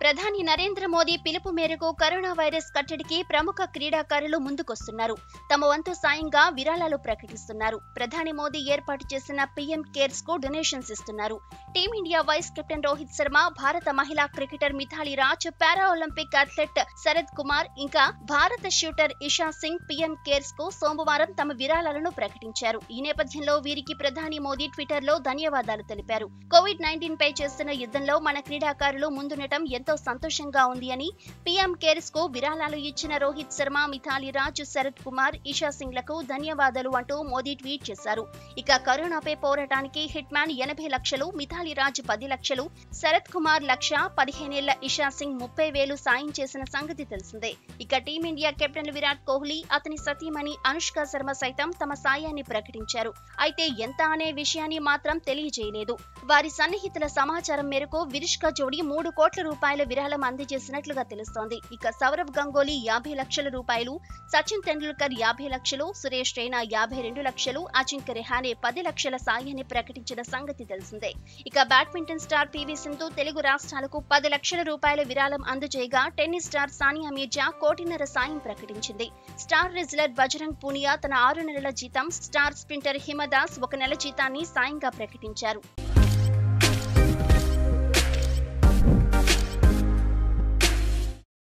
ప్రధాని నరేంద్ర మోదీ పిలుపు మేరకు కరోనా వైరస్ కట్టడికి ప్రముఖ క్రీడాకారులు ముందుకొస్తున్నారు తమ వంతు సాయంగా విరాళాలు ప్రకటిస్తున్నారు ప్రధాని మోదీ ఏర్పాటు చేసిన పీఎం కేర్స్ కు డొనేషన్స్ ఇస్తున్నారు team India vice captain Rohit Sharma భారత మహిళా cricketer Mithali Raj para Olympic athlete Sharad Kumar ఇంకా భారత shooter Isha Singh PM cares కు సోమవారం తమ విరాళాలను ప్రకటించారు ఈ నేపథ్యంలో వీరికి ప్రధాని మోదీ ట్విట్టర్ లో ధన్యవాదాలు తెలిపారు కోవిడ్ నైన్టీన్ పై చేస్తున్న యుద్ధంలో మన క్రీడాకారులు ముందుండటం ఎంతో సంతోషంగా ఉంది అని పీఎం కేర్స్ కు విరాళాలు ఇచ్చిన రోహిత్ శర్మ మిథాలి రాజ్ శరత్ కుమార్ ఇషా సింగ్ లకు ధన్యవాదాలు అంటూ మోదీ ట్వీట్ చేశారు ఇక కరోనాపై పోరాటానికి హిట్ మ్యాన్ ఎనభై లక్షలు మిథాలి రాజ్ పది లక్షలు శరత్ కుమార్ లక్ష పదిహేనేళ్ల ఇషా సింగ్ ముప్పై వేలు సాయం చేసిన సంగతి తెలిసిందే ఇక టీమిండియా కెప్టెన్ విరాట్ కోహ్లీ అతని సతీమణి అనుష్క శర్మ సైతం తమ సాయాన్ని ప్రకటించారు అయితే ఎంత అనే విషయాన్ని మాత్రం తెలియజేయలేదు వారి సన్నిహితుల సమాచారం మేరకు విరిష్క జోడీ మూడు కోట్ల రూపాయల విరాళం అందజేసినట్లుగా తెలుస్తోంది ఇక సౌరవ్ గంగోలీ యాభై లక్షల రూపాయలు సచిన్ తెండూల్కర్ యాభై లక్షలు సురేష్ రైనా యాభై రెండు లక్షలు అజింక్య రెహానే పది లక్షల సాయాన్ని ప్రకటించిన సంగతి తెలిసిందే ఇక badminton star PV Sindhu Telugu రాష్ట్రాలకు పది లక్షల రూపాయల విరాళం అందజేయగా టెన్నిస్ స్టార్ సానియా మీర్జా కోటిన్నర సాయం ప్రకటించింది స్టార్ రెజ్లర్ బజరంగ్ పూనియా తన ఆరు నెలల జీతం స్టార్ స్ప్రింటర్ హిమదాస్ ఒక నెల జీతాన్ని సాయంగా ప్రకటించారు